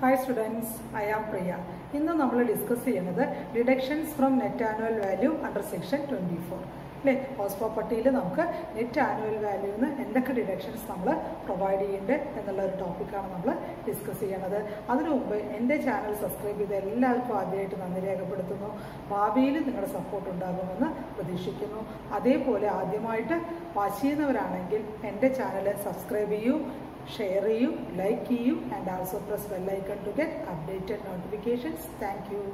Hi students I am Priya ഇന്ന് നമ്മൾ discuss ചെയ്യുന്നത് deductions from net annual value under section twenty four അല്ലേ house പ്രോപ്പർട്ടിയിൽ നമുക്ക് നെറ്റ് ആനുവൽ വാല്യൂന്ന് എന്തൊക്കെ ഡിഡക്ഷൻസ് നമ്മൾ പ്രൊവൈഡ് ചെയ്യേണ്ടത് എന്നുള്ള ഒരു ടോപ്പിക്കാണ് നമ്മൾ ഡിസ്കസ് ചെയ്യണത് അതിനു മുമ്പ് എൻ്റെ ചാനൽ സബ്സ്ക്രൈബ് ചെയ്ത എല്ലാവർക്കും ആദ്യമായിട്ട് നന്ദി രേഖപ്പെടുത്തുന്നു ഭാവിയിൽ നിങ്ങളുടെ സപ്പോർട്ട് ഉണ്ടാകുമെന്ന് പ്രതീക്ഷിക്കുന്നു അതേപോലെ ആദ്യമായിട്ട് വാച്ച് ചെയ്യുന്നവരാണെങ്കിൽ എൻ്റെ ചാനൽ സബ്സ്ക്രൈബ് ചെയ്യൂ ഷെയർ ചെയ്യൂ ലൈക്ക് ചെയ്യൂ and also press bell icon to get updated notifications thank you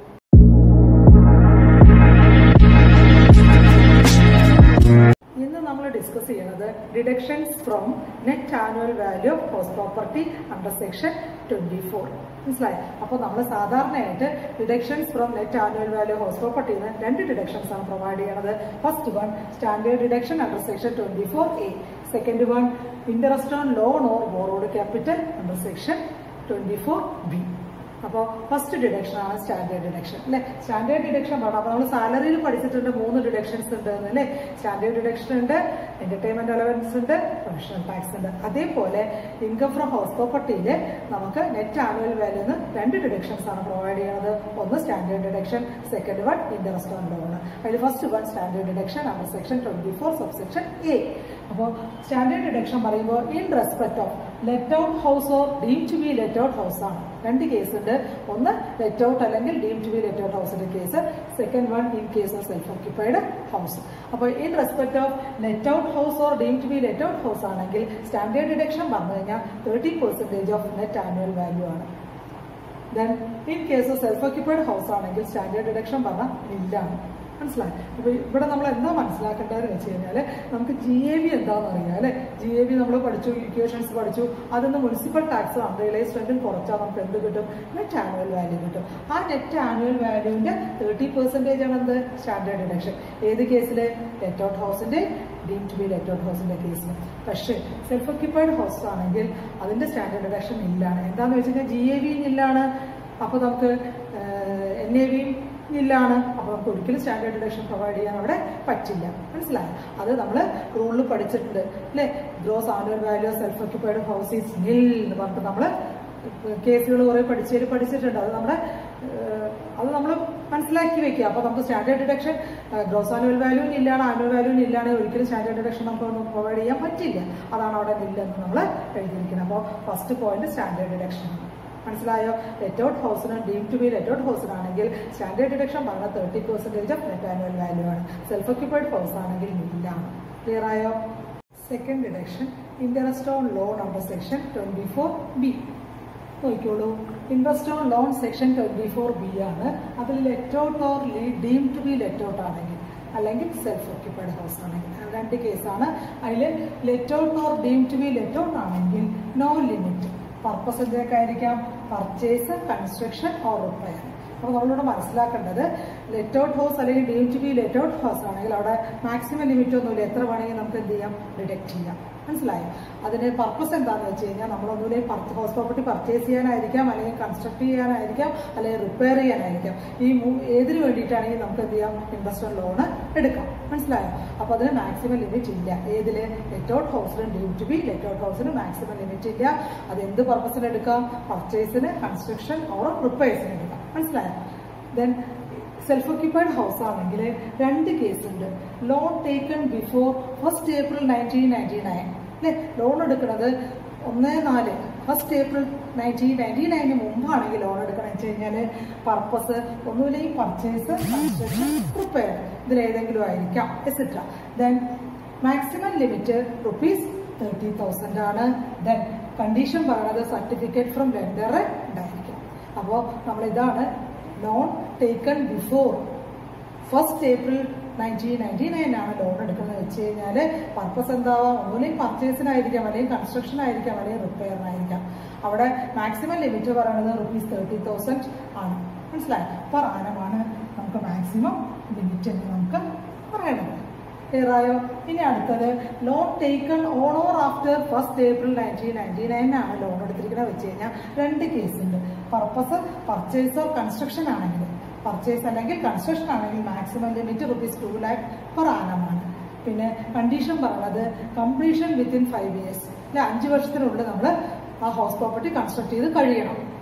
ഇന്ന് നമ്മൾ ഡിസ്കസ് ചെയ്യുന്നത് deductions from net annual value of house property under section twenty four മനസ്സിലായി അപ്പോൾ നമ്മൾ സാധാരണയായിട്ട് deductions from net annual value house പ്രോപ്പർട്ടിയിൽ നിന്ന് രണ്ട് ഡിഡക്ഷൻസ് ആണ് പ്രൊവൈഡ് ചെയ്യുന്നത് first one standard deduction under section twenty four A second one interest on loan or borrowed capital under section twenty four B അപ്പോൾ ഫസ്റ്റ് ഡിഡക്ഷൻ ആണ് standard deduction അല്ലെ standard deduction പറഞ്ഞു അപ്പോൾ നമ്മൾ സാലറിയിൽ പഠിച്ചിട്ടുണ്ട് മൂന്ന് ഡിഡക്ഷൻസ് ഉണ്ട് അല്ലേ സ്റ്റാൻഡേർഡ് ഡിഡക്ഷൻ ഉണ്ട് എന്റർടൈൻമെന്റ് അലവൻസ് ഉണ്ട് പ്രൊഫഷണൽ ടാക്സ് ഉണ്ട് അതേപോലെ ഇൻകം ഫ്രം ഹൗസ് പ്രോപ്പർട്ടിയിൽ നമുക്ക് നെറ്റ് ആനുവൽ വാല്യൂന്ന് രണ്ട് ഡിഡക്ഷൻസ് ആണ് പ്രൊവൈഡ് ചെയ്യുന്നത് ഒന്ന് standard deduction second one interest on loan അതിൽ first one standard deduction under section twenty four sub section A അപ്പോൾ സ്റ്റാൻഡേർഡ് ഡിഡക്ഷൻ പറയുമ്പോൾ in respect of let out house or deem to be let out house ആണ് രണ്ട് case ഉണ്ട് ഒന്ന് let out അല്ലെങ്കിൽ deem to be let out ഹൗസിന്റെ case second one in case of self occupied house അപ്പോൾ in respect of let out house or deem to be let out house ആണെങ്കിൽ standard deduction പറഞ്ഞു കഴിഞ്ഞാൽ thirty percentage of net annual value ആണ് then in case of self occupied house ആണെങ്കിൽ standard deduction പറഞ്ഞാൽ നില്ലാണ് മനസ്സിലായി അപ്പൊ ഇവിടെ നമ്മൾ എന്താ മനസ്സിലാക്കേണ്ടതെന്ന് വെച്ച് കഴിഞ്ഞാല് നമുക്ക് ജി എ ബി എന്താണെന്ന് അറിയാം അല്ലെ ജി എ ബി നമ്മൾ പഠിച്ചു ഇക്വേഷൻസ് പഠിച്ചു അതിന്ന് മുനിസിപ്പൽ ടാക്സ് അൺറിയലൈസ് റെന്റിൽ കുറച്ചാൽ നമുക്ക് എന്ത് കിട്ടും നെറ്റ് ആനുവൽ വാല്യൂ കിട്ടും ആ നെറ്റ് ആനുവൽ വാല്യൂവിന്റെ തേർട്ടി പെർസെന്റേജ് ആണ് എന്ത് സ്റ്റാൻഡേർഡ് ഡിഡക്ഷൻ ഏത് കേസിൽ ലെറ്റ് ഔട്ട് ഹൗസിന്റെ deem to be let out ഹൗസിന്റെ കേസിൽ പക്ഷേ സെൽഫ് ഓക്യുപ്പൈഡ് ഹൗസ് ആണെങ്കിൽ അതിന്റെ സ്റ്റാൻഡേർഡ് ഡിഡക്ഷൻ ഇല്ലാണ് എന്താന്ന് വെച്ച് കഴിഞ്ഞാൽ ജി എ ബി ഇല്ലാണ് അപ്പൊ നമുക്ക് എൻ എ ബിയും ഇല്ലാണ് അപ്പോൾ നമുക്ക് ഒരിക്കലും സ്റ്റാൻഡേർഡ് ഡിഡക്ഷൻ പ്രൊവൈഡ് ചെയ്യാൻ അവിടെ പറ്റില്ല മനസ്സിലായോ അത് നമ്മൾ റൂളിൽ പഠിച്ചിട്ടുണ്ട് അല്ലേ gross annual value self occupied house is nil എന്ന് പറഞ്ഞിട്ട് നമ്മൾ കേസുകൾ കുറെ പഠിച്ചതിൽ പഠിച്ചിട്ടുണ്ട് അത് നമ്മുടെ അത് നമ്മൾ മനസ്സിലാക്കി വെക്കുക അപ്പോൾ നമുക്ക് സ്റ്റാൻഡേർഡ് ഡിഡക്ഷൻ ഗ്രോസ് ആനുവൽ വാല്യൂവിന് ഇല്ലാണ് ആനുവൽ വാല്യൂവിന് ഇല്ലാണ് ഒരിക്കലും സ്റ്റാൻഡേർഡ് ഡിഡക്ഷൻ നമുക്ക് പ്രൊവൈഡ് ചെയ്യാൻ പറ്റില്ല അതാണ് അവിടെ നില്ലെന്ന് നമ്മൾ എഴുതിയിരിക്കുന്നത് അപ്പോൾ ഫസ്റ്റ് പോയിന്റ് സ്റ്റാൻഡേർഡ് ഡിഡക്ഷൻ ആണ് മനസ്സിലായോ ലെറ്റ് ഔട്ട് ഹൗസിന് deem to be let out ഹൗസിനാണെങ്കിൽ സ്റ്റാൻഡേർഡ് ഡിഡക്ഷൻ പറഞ്ഞ thirty percentage of net annual value ആണ് സെൽഫ് ഓക്യുപ്പൈഡ് ഹൗസ് ആണെങ്കിൽ നില്ലാണ് ക്ലിയർ ആയോ second deduction interest on loan under section twenty four B നോക്കിക്കോളൂ interest on loan section twenty four B ആണ് അതിൽ let out or deem to be let out ആണെങ്കിൽ അല്ലെങ്കിൽ self occupied house ആണെങ്കിൽ രണ്ട് കേസാണ് അതിൽ let out or deem to be let out ആണെങ്കിൽ നോ ലിമിറ്റ് പർപ്പസ് എന്തൊക്കെ ആയിരിക്കാം പർച്ചേസ് കൺസ്ട്രക്ഷൻ ഓർ റിപ്പയർ അപ്പോൾ നമ്മളിവിടെ മനസ്സിലാക്കേണ്ടത് ലെറ്റ് ഔട്ട് ഹൗസ് അല്ലെങ്കിൽ deem to be let out house ആണെങ്കിൽ അവിടെ മാക്സിമം ലിമിറ്റ് ഒന്നുമില്ല എത്ര വേണമെങ്കിൽ നമുക്ക് എന്ത് ചെയ്യാം ഡിഡക്ട് ചെയ്യാം മനസ്സിലായോ അതിന് പർപ്പസ് എന്താണെന്ന് വെച്ച് കഴിഞ്ഞാൽ നമ്മളൊന്നുമില്ലേ ഹൗസ് പ്രോപ്പർട്ടി പർച്ചേസ് ചെയ്യാനായിരിക്കാം അല്ലെങ്കിൽ കൺസ്ട്രക്ട് ചെയ്യാനായിരിക്കാം അല്ലെങ്കിൽ റിപ്പയർ ചെയ്യാനായിരിക്കാം ഈ ഏതിന് വേണ്ടിയിട്ടാണെങ്കിൽ നമുക്ക് എന്ത് ചെയ്യാം ഇൻവെസ്റ്റർ ലോൺ എടുക്കാം മനസ്സിലായോ അപ്പോൾ അതിന് മാക്സിമം ലിമിറ്റ് ഇല്ല ഏതില് ലെറ്റ് ഔട്ട് ഹൗസിന് due to be let out ഹൗസിന് മാക്സിമം ലിമിറ്റ് ഇല്ല അത് എന്ത് പർപ്പസിന് എടുക്കാം പർച്ചേസിന് കൺസ്ട്രക്ഷൻ ഓർ റിപ്പയർസിന് എടുക്കാം മനസ്സിലായോ ദെൻ സെൽഫ് ഓക്യുപ്പൈഡ് ഹൗസ് ആണെങ്കിൽ രണ്ട് കേസ് ഉണ്ട് loan taken before first April nineteen ninety nine അല്ലെ ലോൺ എടുക്കുന്നത് ഒന്ന് നാല് first April nineteen ninety nine മുമ്പാണെങ്കിൽ ലോൺ എടുക്കണം വെച്ച് കഴിഞ്ഞാൽ പർപ്പസ് ഒന്നുമില്ലെങ്കിൽ പർച്ചേസ് കൺസ്ട്രക്ഷൻ റിപ്പയർ ഇതിലേതെങ്കിലും ആയിരിക്കാം etcetera then maximum limit rupees thirty thousand ആണ് ദെൻ കണ്ടീഷൻ പറയുന്നത് സർട്ടിഫിക്കറ്റ് ഫ്രം ലെൻഡർ ഉണ്ടായിരിക്കും അപ്പോൾ നമ്മൾ ഇതാണ് loan taken before first April nineteen ninety nine ആണ് ലോൺ എടുക്കുന്നത് വെച്ച് കഴിഞ്ഞാൽ പർപ്പസ് എന്താവാം ഒന്നുമില്ലെങ്കിൽ പർച്ചേസിനായിരിക്കാം അല്ലെങ്കിൽ കൺസ്ട്രക്ഷൻ ആയിരിക്കാം അല്ലെങ്കിൽ റിപ്പയറിനായിരിക്കാം അവിടെ മാക്സിമം ലിമിറ്റ് പറയുന്നത് റുപ്പീസ് തേർട്ടി തൗസൻഡ് ആണ് മനസ്സിലായി പെർ ആനമാണ് നമുക്ക് മാക്സിമം ലിമിറ്റ് എന്ന് നമുക്ക് പറയണത് ക്ലിയർ ആയോ ഇനി അടുത്തത് loan taken on or after first April nineteen ninety nine ആണ് ലോൺ എടുത്തിരിക്കുന്നത് വെച്ച് കഴിഞ്ഞാൽ രണ്ട് കേസ് ഉണ്ട് പർപ്പസ് പർച്ചേസ് ഓർ കൺസ്ട്രക്ഷൻ ആണെങ്കിൽ പർച്ചേസ് അല്ലെങ്കിൽ കൺസ്ട്രക്ഷൻ ആണെങ്കിൽ maximum limit rupees two lakh per ആനമാണ് പിന്നെ കണ്ടീഷൻ പറയുന്നത് കംപ്ലീഷൻ വിത്തിൻ ഫൈവ് ഇയേഴ്സ് അല്ലെ അഞ്ച് വർഷത്തിനുള്ളിൽ നമ്മൾ ആ ഹൗസ് പ്രോപ്പർട്ടി കൺസ്ട്രക്ട് ചെയ്ത് കഴിയണം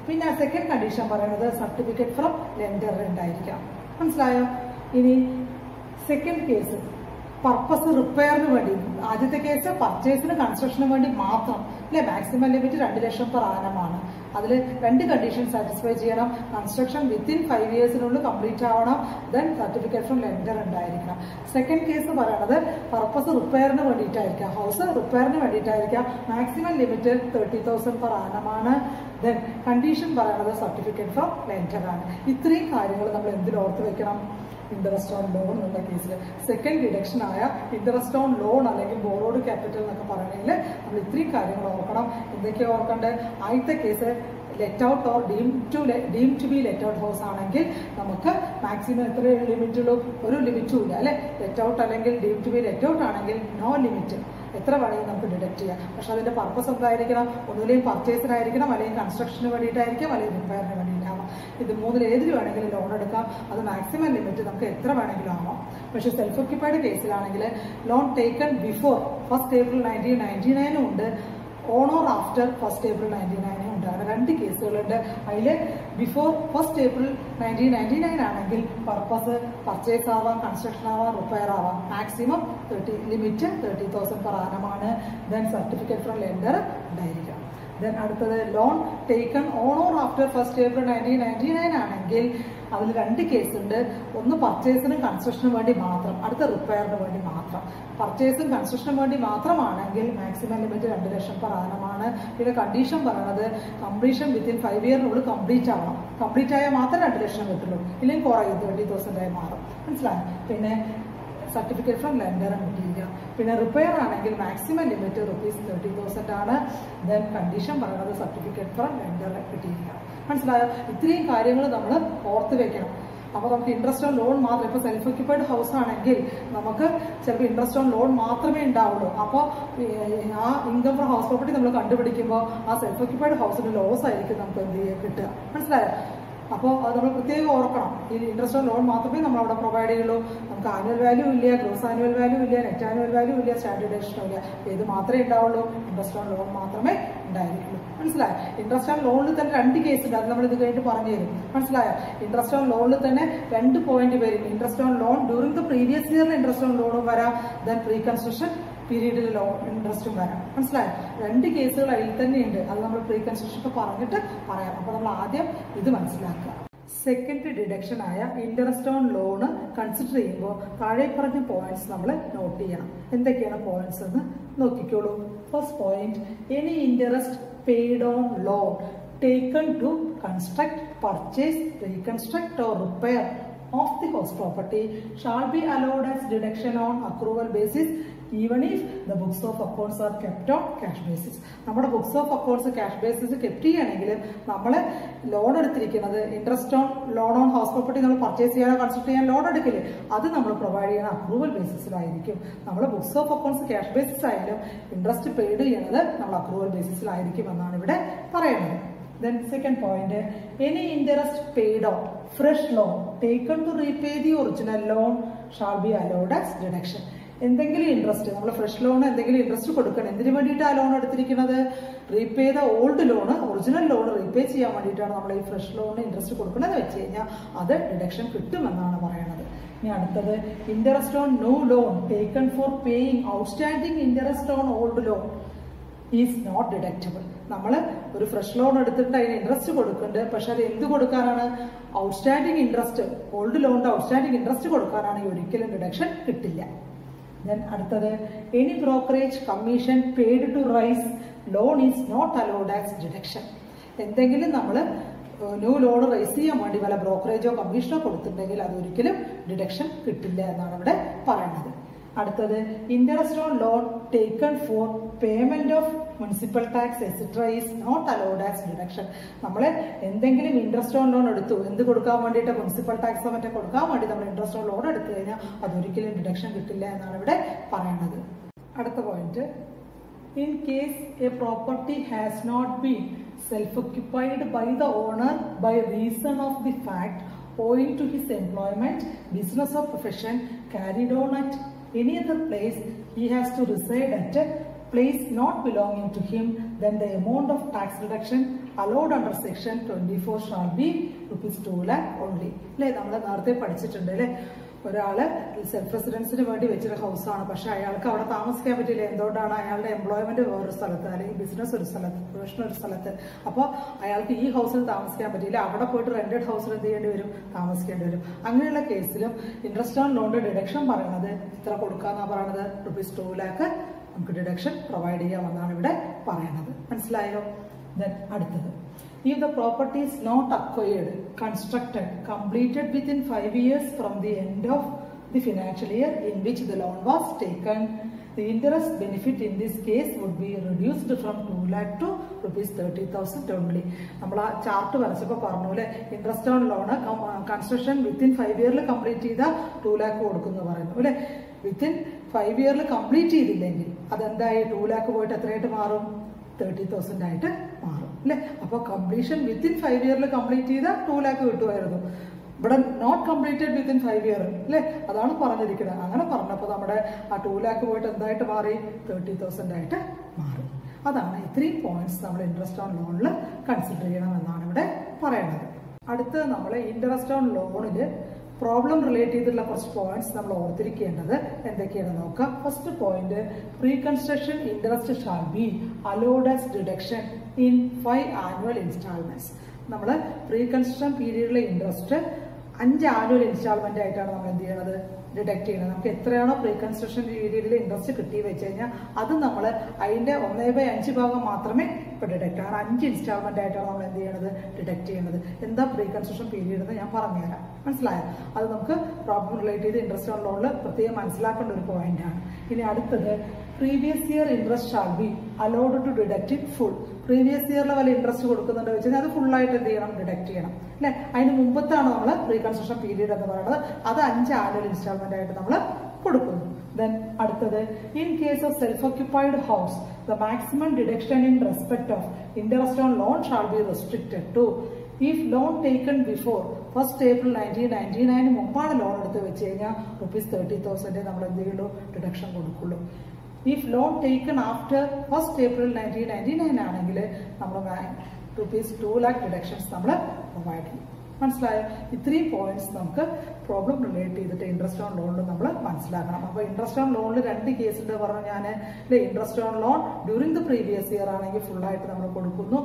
പിന്നെ സെക്കൻഡ് കണ്ടീഷൻ പറയുന്നത് സർട്ടിഫിക്കറ്റ് ഫ്രം ലെൻഡർ ഉണ്ടായിരിക്കാം മനസ്സിലായോ ഇനി സെക്കൻഡ് കേസ് പർപ്പസ് റിപ്പയറിന് വേണ്ടി ആദ്യത്തെ കേസ് പർച്ചേസിന് കൺസ്ട്രക്ഷന് വേണ്ടി മാത്രം അല്ലെ മാക്സിമം ലിമിറ്റ് രണ്ട് ലക്ഷം പെർ ആനമാണ് അതിൽ രണ്ട് കണ്ടീഷൻ സാറ്റിസ്ഫൈ ചെയ്യണം കൺസ്ട്രക്ഷൻ വിത്തിൻ ഫൈവ് ഇയേഴ്സിനുള്ളിൽ കംപ്ലീറ്റ് ആവണം ദെൻ സർട്ടിഫിക്കറ്റ് ഫ്രം ലെൻഡർ ഉണ്ടായിരിക്കണം സെക്കൻഡ് കേസ് പറയുന്നത് പർപ്പസ് റിപ്പയറിന് വേണ്ടിയിട്ടായിരിക്കാം ഹൗസ് റിപ്പയറിന് വേണ്ടിയിട്ടായിരിക്കാം maximum limit thirty thousand per ആനമാണ് ദെൻ കണ്ടീഷൻ പറയുന്നത് സർട്ടിഫിക്കറ്റ് ഫ്രം ലെൻഡർ ആണ് ഇത്രയും കാര്യങ്ങൾ നമ്മൾ എന്തിൽ ഓർത്ത് വെക്കണം ഇൻട്രസ്റ്റ് ഓൺ ലോൺ എന്നുള്ള കേസിൽ സെക്കൻഡ് ഡിഡക്ഷൻ ആയ ഇൻട്രസ്റ്റ് ഓൺ ലോൺ അല്ലെങ്കിൽ ബോറോഡ് ക്യാപിറ്റൽ എന്നൊക്കെ പറയണമെങ്കിൽ നമ്മൾ ഇത്രയും കാര്യങ്ങൾ ഓർക്കണം എന്തൊക്കെയാണ് ഓർക്കേണ്ടത് ആദ്യത്തെ case let out or deem to deem to be let out house ആണെങ്കിൽ നമുക്ക് മാക്സിമം എത്ര ലിമിറ്റുള്ളൂ ഒരു ലിമിറ്റും ഇല്ല അല്ലെ ലെറ്റ് ഔട്ട് അല്ലെങ്കിൽ deem to be let out ആണെങ്കിൽ നോ ലിമിറ്റ് എത്ര വേണമെങ്കിൽ നമുക്ക് ഡിഡക്ട് ചെയ്യാം പക്ഷെ അതിന്റെ പർപ്പസ് എന്തായിരിക്കണം ഒന്നുമില്ലെങ്കിൽ പർച്ചേസിനായിരിക്കണം അല്ലെങ്കിൽ കൺസ്ട്രക്ഷന് വേണ്ടിയിട്ടായിരിക്കും അല്ലെങ്കിൽ റിപ്പയറിന് വേണ്ടിയിട്ടാവാം ഇത് മൂന്നിൽ ഏതിൽ വേണമെങ്കിലും ലോൺ എടുക്കാം അത് മാക്സിമം ലിമിറ്റ് നമുക്ക് എത്ര വേണമെങ്കിലും ആവാം പക്ഷെ സെൽഫ് ഒക്യുപ്പൈഡ് കേസിലാണെങ്കിൽ loan taken before first April nineteen ninety നയനും ഉണ്ട് on or after first April ninety നയനും ഉണ്ട് അങ്ങനെ രണ്ട് കേസുകളുണ്ട് അതിൽ before first April nineteen ninety nine ആണെങ്കിൽ പർപ്പസ് പർച്ചേസ് ആവാം കൺസ്ട്രക്ഷൻ ആവാം റിപ്പയർ ആവാം maximum thirty limit thirty thousand per ആനമാണ് ദെൻ സർട്ടിഫിക്കറ്റ് ഫ്രം ലെൻഡർ ഉണ്ടായിരിക്കാം ദെൻ അടുത്തത് loan taken on or after first April nineteen ninety nine ആണെങ്കിൽ അതിൽ രണ്ട് കേസുണ്ട് ഒന്ന് പർച്ചേസിനും കൺസ്ട്രക്ഷനും വേണ്ടി മാത്രം അടുത്ത റിപ്പയറിന് വേണ്ടി മാത്രം പർച്ചേസും കൺസ്ട്രക്ഷനും വേണ്ടി മാത്രമാണെങ്കിൽ മാക്സിമം ലിമിറ്റ് രണ്ട് ലക്ഷം per annum ആണ് പിന്നെ കണ്ടീഷൻ പറയുന്നത് കംപ്ലീഷൻ വിത്തിൻ ഫൈവ് ഇയറിനുള്ളിൽ കംപ്ലീറ്റ് ആവണം കംപ്ലീറ്റ് ആയാൽ മാത്രമേ രണ്ട് ലക്ഷം കിട്ടുള്ളൂ ഇല്ലെങ്കിൽ കുറയും തേർട്ടി തൗസൻഡ് ആയി മാറും മനസ്സിലായോ പിന്നെ സർട്ടിഫിക്കറ്റ് ഫ്രം ലെൻഡർ കിട്ടിയിരിക്കാം പിന്നെ റിപ്പയർ ആണെങ്കിൽ maximum limit rupees thirty thousand ആണ് ദെൻ കണ്ടീഷൻ പറയുന്നത് സർട്ടിഫിക്കറ്റ് ഫ്രം ലെൻഡർ കിട്ടിയിരിക്കാം മനസ്സിലായോ ഇത്രയും കാര്യങ്ങൾ നമ്മൾ ഓർത്ത് വെക്കണം അപ്പോൾ നമുക്ക് ഇൻട്രസ്റ്റ് ഓൺ ലോൺ മാത്രം ഇപ്പോൾ സെൽഫ് ഒക്യുപ്പൈഡ് ഹൗസ് ആണെങ്കിൽ നമുക്ക് ചിലപ്പോൾ ഇൻട്രസ്റ്റ് ഓൺ ലോൺ മാത്രമേ ഉണ്ടാവുള്ളൂ അപ്പോൾ ആ ഇൻകം ഫ്രം ഹൗസ് പ്രോപ്പർട്ടി നമ്മൾ കണ്ടുപിടിക്കുമ്പോൾ ആ സെൽഫ് ഒക്യുപ്പൈഡ് ഹൗസിന് ലോസ് ആയിരിക്കും നമുക്ക് എന്ത് ചെയ്യുക കിട്ടുക മനസ്സിലായോ അപ്പോൾ അത് നമ്മൾ പ്രത്യേകം ഓർക്കണം ഈ ഇൻട്രസ്റ്റ് ഓൺ ലോൺ മാത്രമേ നമ്മൾ അവിടെ പ്രൊവൈഡ് ചെയ്യുള്ളൂ നമുക്ക് ആനുവൽ വാല്യൂ ഇല്ല ഗ്രോസ് ആനുവൽ വാല്യൂ ഇല്ല നെറ്റ് ആനുവൽ വാല്യൂ ഇല്ല സ്റ്റാൻഡേർഡേഷനും ഇല്ല ഇത് മാത്രമേ ഉണ്ടാവുള്ളൂ ഇൻട്രസ്റ്റ് ഓൺ ലോൺ മാത്രമേ ഉണ്ടായിരിക്കുള്ളൂ മനസ്സിലായോ ഇൻട്രസ്റ്റ് ഓൺ ലോണിൽ തന്നെ രണ്ട് കേസ് ഉണ്ട് അത് നമ്മൾ ഇത് കഴിഞ്ഞിട്ട് പറഞ്ഞു തരും മനസ്സിലായോ ഇൻട്രസ്റ്റ് ഓൺ ലോണിൽ തന്നെ രണ്ട് പോയിന്റ് വരും interest on loan during the previous ഇയറിൽ ഇൻട്രസ്റ്റ് ഓൺ ലോണും വരാം ദെൻ പ്രീ കൺസ്ട്രക്ഷൻ പീരീഡിൽ ലോ ഇൻട്രസ്റ്റും വരാം മനസ്സിലായോ രണ്ട് കേസുകൾ അതിൽ തന്നെയുണ്ട് അത് നമ്മൾ പ്രീ കൺസ്ട്രക്ഷൻ ഒക്കെ പറഞ്ഞിട്ട് പറയാം അപ്പോൾ നമ്മൾ ആദ്യം ഇത് മനസ്സിലാക്കുക സെക്കൻഡ് ഡിഡക്ഷൻ ആയ ഇൻട്രസ്റ്റ് ഓൺ ലോണ് കൺസിഡർ ചെയ്യുമ്പോൾ താഴെ പറഞ്ഞ പോയിന്റ്സ് നമ്മൾ നോട്ട് ചെയ്യണം എന്തൊക്കെയാണ് പോയിന്റ്സ് എന്ന് നോക്കിക്കോളൂ first point any interest paid on loan taken to construct purchase reconstruct or repair of the house property shall be allowed as deduction on accrual basis even if the books of accounts are kept on cash basis നമ്മുടെ books of accounts cash basis kept ചെയ്യുകയാണെങ്കിൽ നമ്മൾ loan എടുത്തിരിക്കുന്നത് interest on loan on house property നമ്മൾ purchase ചെയ്യാനോ construct ചെയ്യാൻ loan എടുക്കില്ലേ അത് നമ്മൾ പ്രൊവൈഡ് ചെയ്യുന്ന അപ്രൂവൽ ബേസിസിലായിരിക്കും നമ്മൾ books of accounts cash basis ആയാലും ഇൻട്രസ്റ്റ് പെയ്ഡ് ചെയ്യുന്നത് നമ്മൾ അപ്രൂവൽ ബേസിസിലായിരിക്കും എന്നാണ് ഇവിടെ പറയുന്നത് Then second point, any interest paid on fresh loan taken to repay the original loan shall be allowed as deduction. എന്തെങ്കിലും ഇൻട്രസ്റ്റ് നമ്മൾ ഫ്രഷ് ലോൺ എന്തെങ്കിലും interest കൊടുക്കണം എന്തിനു വേണ്ടിയിട്ടാണ് ലോൺ എടുത്തിരിക്കുന്നത് റീപേ ചെയ്ത old loan original loan repay ചെയ്യാൻ വേണ്ടിയിട്ടാണ് നമ്മൾ ഈ ഫ്രഷ് ലോണിന് ഇൻട്രസ്റ്റ് കൊടുക്കുന്നത് വെച്ച് കഴിഞ്ഞാൽ അത് ഡിഡക്ഷൻ കിട്ടുമെന്നാണ് പറയുന്നത് ഇനി അടുത്തത് interest on new loan taken for paying outstanding interest on old loan is not deductible നമ്മൾ ഒരു ഫ്രഷ് ലോൺ എടുത്തിട്ട് അതിന് ഇൻട്രസ്റ്റ് കൊടുക്കുന്നുണ്ട് പക്ഷെ അത് എന്ത് കൊടുക്കാനാണ് ഔട്ട്സ്റ്റാൻഡിങ് ഇൻട്രസ്റ്റ് ഓൾഡ് ലോണിന്റെ ഔട്ട്സ്റ്റാൻഡിങ് ഇൻട്രസ്റ്റ് കൊടുക്കാനാണെങ്കിൽ ഒരിക്കലും ഡിഡക്ഷൻ കിട്ടില്ല ദെൻ അടുത്തത് any brokerage commission paid to raise loan is not allowed as deduction എന്തെങ്കിലും നമ്മൾ ന്യൂ ലോൺ റൈസ് ചെയ്യാൻ വേണ്ടി വല്ല ബ്രോക്കറേജോ കമ്മീഷനോ കൊടുത്തിട്ടുണ്ടെങ്കിൽ അതൊരിക്കലും ഡിഡക്ഷൻ കിട്ടില്ല എന്നാണ് ഇവിടെ പറയുന്നത് അടുത്തത് interest on loan taken for payment of municipal tax etcetera is not allowed as deduction നമ്മൾ എന്തെങ്കിലും ഇൻട്രസ്റ്റ് ഓൺ ലോൺ എടുത്തു എന്ത് കൊടുക്കാൻ വേണ്ടിയിട്ട് മുനിസിപ്പൽ ടാക്സോ മറ്റോ കൊടുക്കാൻ വേണ്ടി നമ്മൾ ഇൻട്രസ്റ്റ് ഓൺ ലോൺ എടുത്തു കഴിഞ്ഞാൽ അതൊരിക്കലും ഡിഡക്ഷൻ കിട്ടില്ല എന്നാണ് ഇവിടെ പറയുന്നത് അടുത്ത point in case a property has not been self occupied by the owner by reason of the fact owing to his employment, business or profession carried on at any other place, he has to reside at a place not belonging to him. then the amount of tax reduction allowed under section 24 shall be rupees 2 lakh only അല്ലേ നമ്മൾ നേരത്തെ പഠിച്ചിട്ടുണ്ട് അല്ലേ ഒരാള് self റെസിഡൻസിന് വേണ്ടി വെച്ചൊരു ഹൗസാണ് പക്ഷെ അയാൾക്ക് അവിടെ താമസിക്കാൻ പറ്റില്ല എന്തുകൊണ്ടാണ് അയാളുടെ എംപ്ലോയ്മെന്റ് വേറൊരു സ്ഥലത്ത് അല്ലെങ്കിൽ ബിസിനസ് ഒരു സ്ഥലത്ത് പ്രൊഫഷൻ ഒരു സ്ഥലത്ത് അപ്പോൾ അയാൾക്ക് ഈ ഹൗസിൽ താമസിക്കാൻ പറ്റില്ല അവിടെ പോയിട്ട് റെന്റഡ് ഹൗസിൽ എന്ത് ചെയ്യേണ്ടി വരും താമസിക്കേണ്ടി വരും അങ്ങനെയുള്ള കേസിലും ഇൻട്രസ്റ്റ് ഓൺ ലോണിന്റെ ഡിഡക്ഷൻ പറയുന്നത് ഇത്ര കൊടുക്കാന്നാ പറയുന്നത് റുപ്പീസ് ടു ലാക്ക് നമുക്ക് ഡിഡക്ഷൻ പ്രൊവൈഡ് ചെയ്യാമെന്നാണ് ഇവിടെ പറയുന്നത് മനസ്സിലായോ ദെൻ അടുത്തത് if the property is not acquired, constructed, completed within five years from the end of the financial year in which the loan was taken, the interest benefit in this case would be reduced from 2 lakh to rupees 30,000 only. നമ്മൾ ആ chart വരച്ചപ്പോൾ പറഞ്ഞു അല്ലെ interest on loan construction within five ഇയറിൽ complete ചെയ്ത two lakh കൊടുക്കുന്നു പറയുന്നു അല്ലെ വിത്തിൻ ഫൈവ് ഇയറിൽ കംപ്ലീറ്റ് ചെയ്തില്ലെങ്കിൽ അതെന്തായി ടു ലാക്ക് പോയിട്ട് എത്രയായിട്ട് മാറും തേർട്ടി തൗസൻഡ് ആയിട്ട് മാറും അല്ലെ അപ്പോൾ കംപ്ലീഷൻ വിത്തിൻ ഫൈവ് ഇയറിൽ കംപ്ലീറ്റ് ചെയ്താൽ ടു ലാക്ക് കിട്ടുമായിരുന്നു ഇവിടെ not completed within five year അല്ലേ അതാണ് പറഞ്ഞിരിക്കുന്നത് അങ്ങനെ പറഞ്ഞപ്പോൾ നമ്മുടെ ആ ടു ലാക്ക് പോയിട്ട് എന്തായിട്ട് മാറി തേർട്ടി തൗസൻഡ് ആയിട്ട് മാറി അതാണ് ഇത്രയും പോയിന്റ്സ് നമ്മൾ ഇൻട്രസ്റ്റ് ഓൺ ലോണിൽ കൺസിഡർ ചെയ്യണമെന്നാണ് ഇവിടെ പറയുന്നത് അടുത്ത് നമ്മൾ ഇൻട്രസ്റ്റ് ഓൺ ലോണിൽ പ്രോബ്ലം റിലേറ്റ് ചെയ്തിട്ടുള്ള കുറച്ച് പോയിന്റ്സ് നമ്മൾ ഓർത്തിരിക്കേണ്ടത് എന്തൊക്കെയാണെന്ന് നോക്കാം first point pre construction interest shall be allowed as deduction in five annual instalments നമ്മൾ പ്രീ കൺസ്ട്രക്ഷൻ പീരീഡിലെ ഇൻട്രസ്റ്റ് അഞ്ച് ആനുവൽ ഇൻസ്റ്റാൾമെന്റ് ആയിട്ടാണ് നമ്മൾ എന്ത് ചെയ്യണത് ഡിഡക്ട് ചെയ്യണത് നമുക്ക് എത്രയാണോ പ്രീ കൺസ്ട്രക്ഷൻ പീരീഡിൽ ഇൻട്രസ്റ്റ് കിട്ടി വെച്ച് കഴിഞ്ഞാൽ അത് നമ്മൾ അതിന്റെ ഒന്നേ ബൈ അഞ്ച് ഭാഗം മാത്രമേ ഇപ്പൊ ഡിഡക്ട് ആണ് അഞ്ച് ഇൻസ്റ്റാൾമെന്റ് ആയിട്ടാണ് നമ്മൾ എന്ത് ചെയ്യണത് ഡിഡക്ട് ചെയ്യണത് എന്താ പ്രീ കൺസ്ട്രക്ഷൻ പീരീഡ് എന്ന് ഞാൻ പറഞ്ഞുതരാം മനസ്സിലായോ അത് നമുക്ക് പ്രോബ്ലം റിലേറ്റ് ചെയ്ത് ഇൻട്രസ്റ്റ് ഓൺ ലോണിൽ പ്രത്യേകം മനസ്സിലാക്കേണ്ട ഒരു പോയിന്റ് ആണ് ഇനി അടുത്തത് previous year interest shall be allowed to deduct in full previous ഇയറിലെ വല്ല ഇൻട്രസ്റ്റ് കൊടുക്കുന്നുണ്ട് വെച്ച് കഴിഞ്ഞാൽ അത് full ആയിട്ട് എന്ത് ചെയ്യണം ഡിഡക്ട് ചെയ്യണം അല്ലെ അതിന് മുമ്പത്താണ് നമ്മൾ പ്രീ കൺസ്ട്രക്ഷൻ പീരീഡ് എന്ന് പറയുന്നത് അത് അഞ്ച് ആനുവൽ ഇൻസ്റ്റാൾമെന്റ് ആയിട്ട് നമ്മൾ കൊടുക്കുന്നു ദെൻ അടുത്തത് in case of self occupied house the maximum deduction in respect of interest on loan shall be restricted to if loan taken before first April nineteen ninety nine മുമ്പാണ് loan എടുത്ത് വെച്ച് കഴിഞ്ഞാൽ rupees thirty thousand നമ്മൾ എന്ത് ചെയ്യുള്ളൂ deduction കൊടുക്കുള്ളൂ if loan taken after first April nineteen ninety nine ആണെങ്കിൽ നമ്മൾ റുപ്പീസ് ടു ലാക്ക് ഡിഡക്ഷൻസ് നമ്മൾ പ്രൊവൈഡ് ചെയ്യും മനസ്സിലായോ ഇത്രയും പോയിന്റ്സ് നമുക്ക് പ്രോബ്ലം റിലേറ്റ് ചെയ്തിട്ട് ഇൻട്രസ്റ്റ് ഓൺ ലോണിൽ നമ്മൾ മനസ്സിലാക്കണം അപ്പോൾ ഇൻട്രസ്റ്റ് ഓൺ ലോണിൽ രണ്ട് കേസുണ്ട് പറഞ്ഞു ഞാൻ interest on loan during the previous year ആണെങ്കിൽ full ആയിട്ട് നമ്മൾ കൊടുക്കുന്നു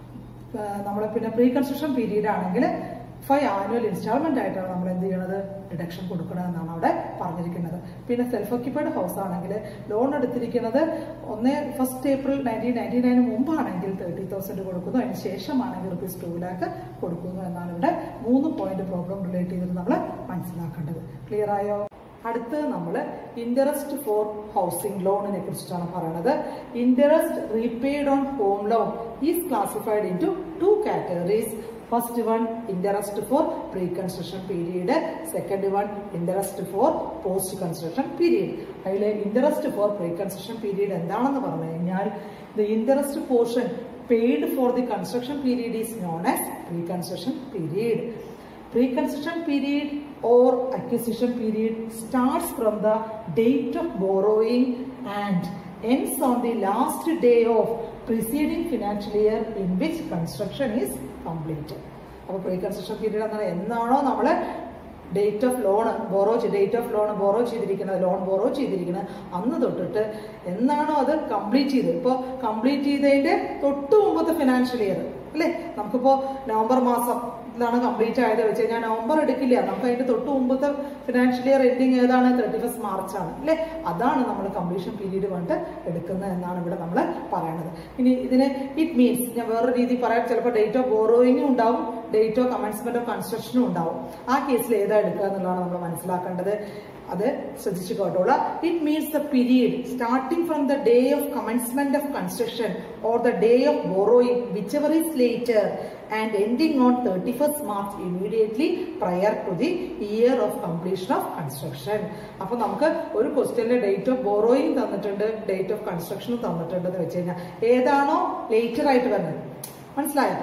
നമ്മൾ പിന്നെ പ്രീ കൺസ്ട്രക്ഷൻ പീരീഡ് ആണെങ്കിൽ ഫൈവ് ആനുവൽ ഇൻസ്റ്റാൾമെന്റ് ആയിട്ടാണ് നമ്മൾ എന്ത് ചെയ്യണത് ഡിഡക്ഷൻ കൊടുക്കണമെന്നാണ് അവിടെ പറഞ്ഞിരിക്കുന്നത് പിന്നെ സെൽഫ് ഓക്യുപ്പൈഡ് ഹൗസ് ആണെങ്കിൽ ലോൺ എടുത്തിരിക്കുന്നത് ഒന്ന് first April nineteen ninety nine മുമ്പാണെങ്കിൽ തേർട്ടി തൗസൻഡ് കൊടുക്കുന്നു അതിന് ശേഷമാണെങ്കിൽ റുപ്പീസ് ടു ലാക്ക് കൊടുക്കുന്നു എന്നാണ് ഇവിടെ മൂന്ന് പോയിന്റ് പ്രോബ്ലം റിലേറ്റ് ചെയ്തിട്ട് നമ്മൾ മനസ്സിലാക്കേണ്ടത് ക്ലിയർ ആയോ അടുത്ത് നമ്മൾ ഇൻട്രസ്റ്റ് ഫോർ ഹൗസിംഗ് ലോണിനെ കുറിച്ചിട്ടാണ് പറയുന്നത് interest repaid on home loan is classified in to two categories first one interest for pre construction period second one interest for post construction period അതിൽ interest for pre construction period എന്താണെന്ന് പറഞ്ഞു കഴിഞ്ഞാൽ the interest portion paid for the construction period is known as pre construction period Pre-construction period or acquisition period starts from the date of borrowing and ends on the last day of preceding financial year in which construction is completed. അപ്പോൾ pre construction period എന്നാൽ എന്നാണോ നമ്മൾ date of loan borrow date of loan borrow ചെയ്തിരിക്കുന്നത് loan borrow ചെയ്തിരിക്കുന്നത് അന്ന് തൊട്ടിട്ട് എന്നാണോ അത് കംപ്ലീറ്റ് ചെയ്ത് ഇപ്പോൾ കംപ്ലീറ്റ് ചെയ്തതിന്റെ തൊട്ട് മുമ്പത്തെ ഫിനാൻഷ്യൽ ഇയർ അല്ലേ നമുക്കിപ്പോ നവംബർ മാസത്തിലാണ് കംപ്ലീറ്റ് ആയത് വെച്ച് കഴിഞ്ഞാൽ നവംബർ എടുക്കില്ല നമുക്ക് അതിന്റെ തൊട്ട് മുമ്പത്തെ ഫിനാൻഷ്യൽ ഇയർ എൻഡിങ് ഏതാണ് തേർട്ടി ഫസ്റ്റ് മാർച്ച് ആണ് അല്ലേ അതാണ് നമ്മൾ കംപ്ലീഷൻ പീരീഡ് കൊണ്ട് എടുക്കുന്നത് എന്നാണ് ഇവിടെ നമ്മൾ പറയുന്നത് ഇനി ഇതിന് ഇറ്റ് മീൻസ് ഞാൻ വേറൊരു രീതി പറയാം ചിലപ്പോൾ ഡേറ്റ് ഓഫ് ബോറോയിങ്ങും ഉണ്ടാവും ഡേറ്റ് ഓഫ് കമൻസ്മെന്റ് ഓഫ് കൺസ്ട്രക്ഷനും ഉണ്ടാവും ആ കേസിൽ ഏതാ എടുക്കുക എന്നുള്ളതാണ് നമ്മൾ മനസ്സിലാക്കേണ്ടത് അത് ശ്രദ്ധിച്ചു കേട്ടോളാം it means the period starting from the day of commencement of construction or the day of borrowing whichever is later and ending on thirty first March immediately prior to the year of completion of construction അപ്പൊ നമുക്ക് ഒരു ക്വസ്റ്റ്യനിൽ date of borrowing തന്നിട്ടുണ്ട് date of കൺസ്ട്രക്ഷനും തന്നിട്ടുണ്ട് എന്ന് വെച്ച് കഴിഞ്ഞാൽ ഏതാണോ ലേറ്റർ ആയിട്ട് വരുന്നത് മനസ്സിലായോ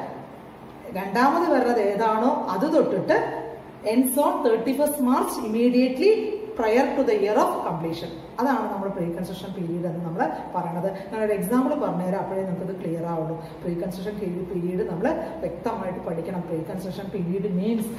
രണ്ടാമത് വരുന്നത് ഏതാണോ അത് തൊട്ടിട്ട് ends on thirty first March immediately prior to the year of completion അതാണ് നമ്മൾ പ്രീ കൺസ്ട്രക്ഷൻ പീരീഡ് എന്ന് നമ്മൾ പറയുന്നത് ഞാനൊരു എക്സാമ്പിൾ പറഞ്ഞുതരാം അപ്പോഴേ നമുക്കത് ക്ലിയർ ആവുള്ളൂ പ്രീ കൺസ്ട്രക്ഷൻ പീരീഡ് നമ്മൾ വ്യക്തമായിട്ട് പഠിക്കണം pre construction period means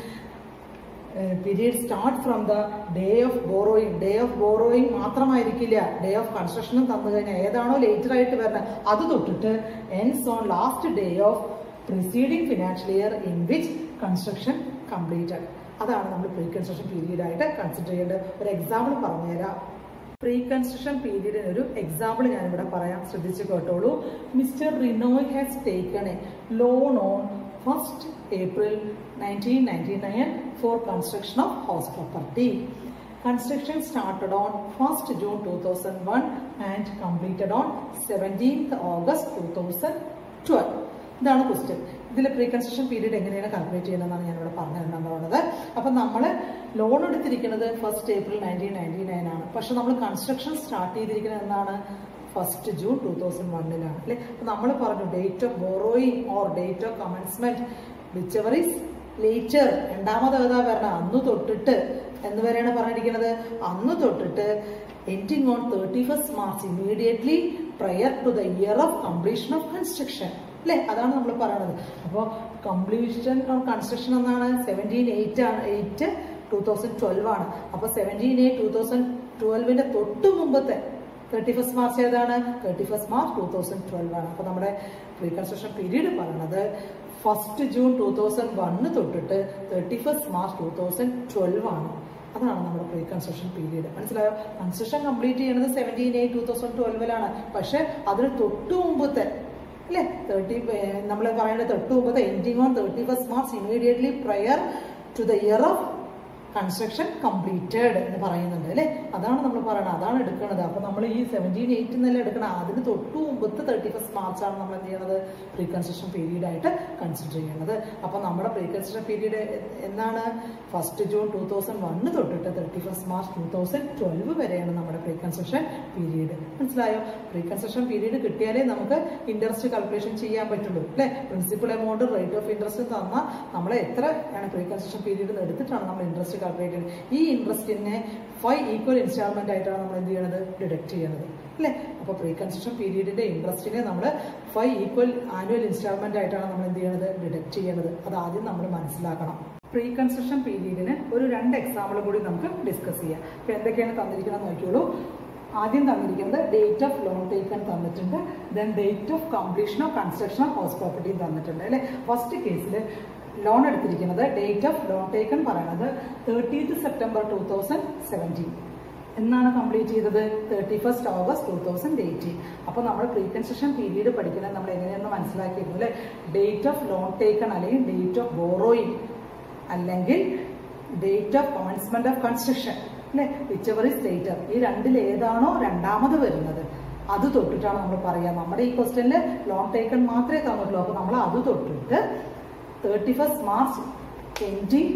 period start from the day of borrowing day of borrowing മാത്രമായിരിക്കില്ല ഡേ ഓഫ് കൺസ്ട്രക്ഷനും തന്നു കഴിഞ്ഞാൽ ഏതാണോ ലേറ്റർ ആയിട്ട് വരുന്നത് അത് തൊട്ടിട്ട് ends on last day of preceding financial year in which construction completed അതാണ് നമ്മൾ പ്രീ കൺസ്ട്രക്ഷൻ പീരീഡ് ആയിട്ട് കൺസിഡർ ചെയ്യേണ്ടത് ഒരു എക്സാമ്പിൾ പറഞ്ഞുതരാം പ്രീ കൺസ്ട്രക്ഷൻ പീരീഡിന് ഒരു എക്സാമ്പിൾ ഞാനിവിടെ പറയാം ശ്രദ്ധിച്ചു കേട്ടോളൂ mister Rinoy has taken a loan on first April nineteen ninety nine for construction of house property construction started on first June two thousand one and completed on seventeenth August two thousand twelve ഇതാണ് question ഇതിൽ pre construction period എങ്ങനെയാണ് calculate ചെയ്യുന്നതെന്നാണ് ഞാനിവിടെ പറഞ്ഞു തരാൻ പോകുന്നത് അപ്പം നമ്മൾ ലോൺ എടുത്തിരിക്കുന്നത് first April nineteen ninety nine ആണ് പക്ഷെ നമ്മൾ കൺസ്ട്രക്ഷൻ സ്റ്റാർട്ട് ചെയ്തിരിക്കുന്നത് എന്നാണ് ഫസ്റ്റ് ജൂൺ ടൂ തൗസൻഡ് വണ്ണിലാണ് അല്ലേ അപ്പം നമ്മൾ പറഞ്ഞു date of borrowing or date of commencement whichever is later രണ്ടാമത് ഏതാ വരണം അന്ന് തൊട്ടിട്ട് എന്ന് വരെയാണ് പറഞ്ഞിരിക്കുന്നത് അന്ന് തൊട്ടിട്ട് ending on thirty first March immediately prior to the year of completion of construction അല്ലേ അതാണ് നമ്മൾ പറയുന്നത് അപ്പോൾ കംപ്ലീഷൻ ഓഫ് കൺസ്ട്രക്ഷൻ എന്നാണ് സെവൻറ്റീൻ എയ്റ്റ് ആണ് എയ്റ്റ് ടൂ തൗസൻഡ് ട്വൽവ് ആണ് അപ്പോൾ സെവൻറ്റീൻ എയ്റ്റ് ടൂ തൗസൻഡ് ട്വൽവിന്റെ തൊട്ട് മുമ്പത്തെ തേർട്ടി ഫസ്റ്റ് മാർച്ച് ഏതാണ് thirty first March two thousand twelve ആണ് അപ്പോൾ നമ്മുടെ പ്രീ കൺസ്ട്രക്ഷൻ പീരീഡ് പറയുന്നത് first June two thousand one തൊട്ടിട്ട് thirty first March two thousand twelve ആണ് അതാണ് നമ്മുടെ പ്രീ കൺസ്ട്രക്ഷൻ പീരീഡ് മനസ്സിലായോ കൺസ്ട്രക്ഷൻ കംപ്ലീറ്റ് ചെയ്യുന്നത് സെവൻറ്റീൻ എയ്റ്റ് ടൂ തൗസൻഡ് ട്വൽവിലാണ് പക്ഷെ അതിന് തൊട്ട് മുമ്പത്തെ അല്ലേ തേർട്ടി നമ്മൾ പറയുന്നത് തൊട്ട് മുമ്പത്തെ ending on thirty first March immediately prior to the year of construction completed എന്ന് പറയുന്നുണ്ട് അല്ലേ അതാണ് നമ്മൾ പറയുന്നത് അതാണ് എടുക്കുന്നത് അപ്പൊ നമ്മൾ ഈ സെവൻറ്റീൻ എയ്റ്റ് എന്നല്ല എടുക്കണം അതിന് തൊട്ട് മുമ്പത്തെ തേർട്ടി ഫസ്റ്റ് മാർച്ച് ആണ് നമ്മൾ എന്ത് ചെയ്യണത് പ്രീ കൺസ്ട്രക്ഷൻ പീരീഡ് ആയിട്ട് കൺസിഡർ ചെയ്യുന്നത് അപ്പൊ നമ്മുടെ പ്രീ കൺസ്ട്രക്ഷൻ പീരീഡ് എന്നാണ് first June two thousand one തൊട്ടിട്ട് thirty first March two thousand twelve വരെയാണ് നമ്മുടെ പ്രീ കൺസ്ട്രക്ഷൻ പീരീഡ് മനസ്സിലായോ പ്രീ കൺസ്ട്രക്ഷൻ പീരീഡ് കിട്ടിയാലേ നമുക്ക് ഇൻട്രസ്റ്റ് കാൽക്കുലേഷൻ ചെയ്യാൻ പറ്റുള്ളൂ അല്ലെ principal amount rate of interest തന്നാൽ നമ്മൾ എത്ര ആണ് പ്രീ കൺസ്ട്രക്ഷൻ പീരീഡ് എടുത്തിട്ടാണ് നമ്മൾ ഇൻട്രസ്റ്റ് കാൽക്കുലേറ്റ് ചെയ്യുന്നത് ഈ ഇൻട്രസ്റ്റിനെ ഫൈവ് ഈക്വൽ ഇൻസ്റ്റാൾമെന്റ് ആയിട്ടാണ് നമ്മൾ എന്ത് ചെയ്യണത് ഡിഡക്ട് ചെയ്യുന്നത് അല്ലേ അപ്പോൾ പ്രീ കൺസ്ട്രക്ഷൻ പീരീഡിന്റെ ഇൻട്രസ്റ്റിനെ നമ്മൾ ഫൈവ് ഈക്വൽ ആനുവൽ ഇൻസ്റ്റാൾമെന്റ് ആയിട്ടാണ് നമ്മൾ എന്ത് ചെയ്യണത് ഡിഡക്ട് ചെയ്യുന്നത് അത് ആദ്യം നമ്മൾ മനസ്സിലാക്കണം പ്രീ കൺസ്ട്രക്ഷൻ പീരീഡിന് ഒരു രണ്ട് എക്സാമ്പിൾ കൂടി നമുക്ക് ഡിസ്കസ് ചെയ്യാം അപ്പോൾ എന്തൊക്കെയാണ് തന്നിരിക്കുന്നത് നോക്കിയോളൂ ആദ്യം തന്നിരിക്കുന്നത് ഡേറ്റ് ഓഫ് ലോൺ ടേക്കൺ തന്നിട്ടുണ്ട് then date of completion of construction of house പ്രോപ്പർട്ടിയും തന്നിട്ടുണ്ട് അല്ലേ ഫസ്റ്റ് കേസിൽ ലോൺ എടുത്തിരിക്കുന്നത് ഡേറ്റ് ഓഫ് ലോൺ ടേക്കൺ പറയുന്നത് thirtieth September two thousand seventeen എന്നാണ് കംപ്ലീറ്റ് ചെയ്തത് thirty first August two thousand eighteen അപ്പോൾ നമ്മൾ പ്രീ കൺസ്ട്രക്ഷൻ പീരീഡ് പഠിക്കുന്നത് നമ്മൾ എങ്ങനെയെന്ന് മനസ്സിലാക്കിയിരുന്നു അല്ലേ ഡേറ്റ് ഓഫ് ലോൺ ടേക്കൺ അല്ലെങ്കിൽ ഡേറ്റ് ഓഫ് ബോറോയിങ് അല്ലെങ്കിൽ date of commencement of construction അല്ലെ വിച്ചവർ ഇസ് ലേറ്റർ ഈ രണ്ടിൽ ഏതാണോ രണ്ടാമത് വരുന്നത് അത് തൊട്ടിട്ടാണ് നമ്മൾ പറയുക നമ്മുടെ ഈ ക്വസ്റ്റ്യനിൽ ലോൺ ടേക്കൺ മാത്രമേ തന്നിട്ടുള്ളൂ അപ്പോൾ നമ്മൾ അത് തൊട്ടിട്ട് thirty first March ending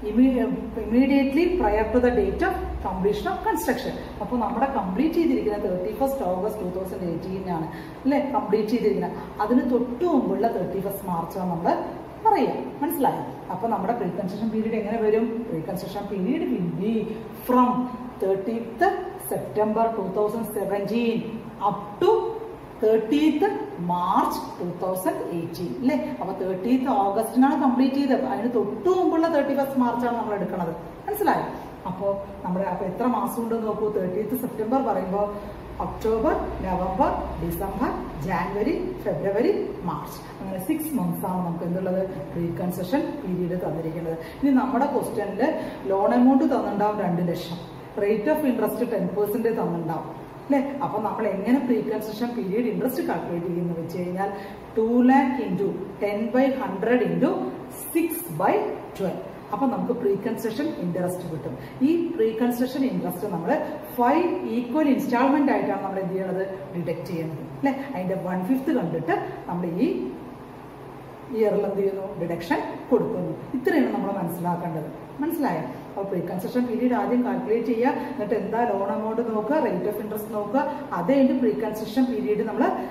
immediately prior to the date of completion of construction അപ്പോൾ നമ്മുടെ കംപ്ലീറ്റ് ചെയ്തിരിക്കുന്നത് thirty first August two thousand എയ്റ്റീനാണ് അല്ലേ കംപ്ലീറ്റ് ചെയ്തിരിക്കുന്നത് അതിന് തൊട്ട് മുമ്പുള്ള തേർട്ടി ഫസ്റ്റ് മാർച്ചാണ് നമ്മൾ പറയാം മനസ്സിലായോ അപ്പൊ നമ്മുടെ പ്രീ കൺസ്ട്രക്ഷൻ പീരീഡ് എങ്ങനെ വരും pre construction period will be from thirtieth September two thousand seventeen up to thirtieth March two thousand eighteen അല്ലേ അപ്പൊ തേർട്ടീത്ത് ഓഗസ്റ്റിനാണ് കംപ്ലീറ്റ് ചെയ്തത് അതിന് തൊട്ട് മുമ്പുള്ള തേർട്ടി ഫസ്റ്റ് മാർച്ചാണ് നമ്മൾ എടുക്കുന്നത് മനസ്സിലായോ അപ്പോൾ നമ്മുടെ അപ്പൊ എത്ര മാസം ഉണ്ട് നോക്കൂ തേർട്ടീത്ത് സെപ്റ്റംബർ പറയുമ്പോൾ October November December January February March അങ്ങനെ സിക്സ് മന്ത്സ് ആണ് നമുക്ക് എന്തുള്ളത് പ്രീ കൺസെഷൻ പീരീഡ് തന്നിരിക്കുന്നത് ഇനി നമ്മുടെ ക്വസ്റ്റ്യനിൽ ലോൺ എമൗണ്ട് തന്നിട്ടുണ്ടാവും രണ്ട് ലക്ഷം rate of interest ten percent തന്നിട്ടുണ്ടാവും അല്ലെ അപ്പൊ നമ്മൾ എങ്ങനെ pre construction period interest calculate ചെയ്യുന്നു വെച്ച് കഴിഞ്ഞാൽ two lakh into ten by hundred into six by twelve അപ്പൊ നമുക്ക് പ്രീ കൺസ്ട്രക്ഷൻ ഇൻട്രസ്റ്റ് കിട്ടും ഈ പ്രീ കൺസ്ട്രക്ഷൻ ഇൻട്രസ്റ്റ് നമ്മൾ ഫൈവ് ഈക്വൽ ഇൻസ്റ്റാൾമെന്റ് ആയിട്ടാണ് നമ്മൾ എന്ത് ചെയ്യണത് ഡിഡക്ട് ചെയ്യുന്നത് അല്ലെ അതിന്റെ വൺ ഫിഫ്ത്ത് കണ്ടിട്ട് നമ്മൾ ഈ ഇയറിൽ എന്ത് ചെയ്യുന്നു ഡിഡക്ഷൻ കൊടുക്കുന്നു ഇത്രയാണ് നമ്മൾ മനസ്സിലാക്കേണ്ടത് മനസ്സിലായോ അപ്പോൾ പ്രീ കൺസ്ട്രക്ഷൻ പീരീഡ് ആദ്യം കാൽക്കുലേറ്റ് ചെയ്യുക എന്നിട്ട് എന്താ ലോൺ എമൗണ്ട് നോക്കുക റേറ്റ് ഓഫ് ഇൻട്രസ്റ്റ് നോക്കുക അത് കഴിഞ്ഞ് പ്രീ കൺസ്ട്രക്ഷൻ പീരീഡ് നമ്മൾ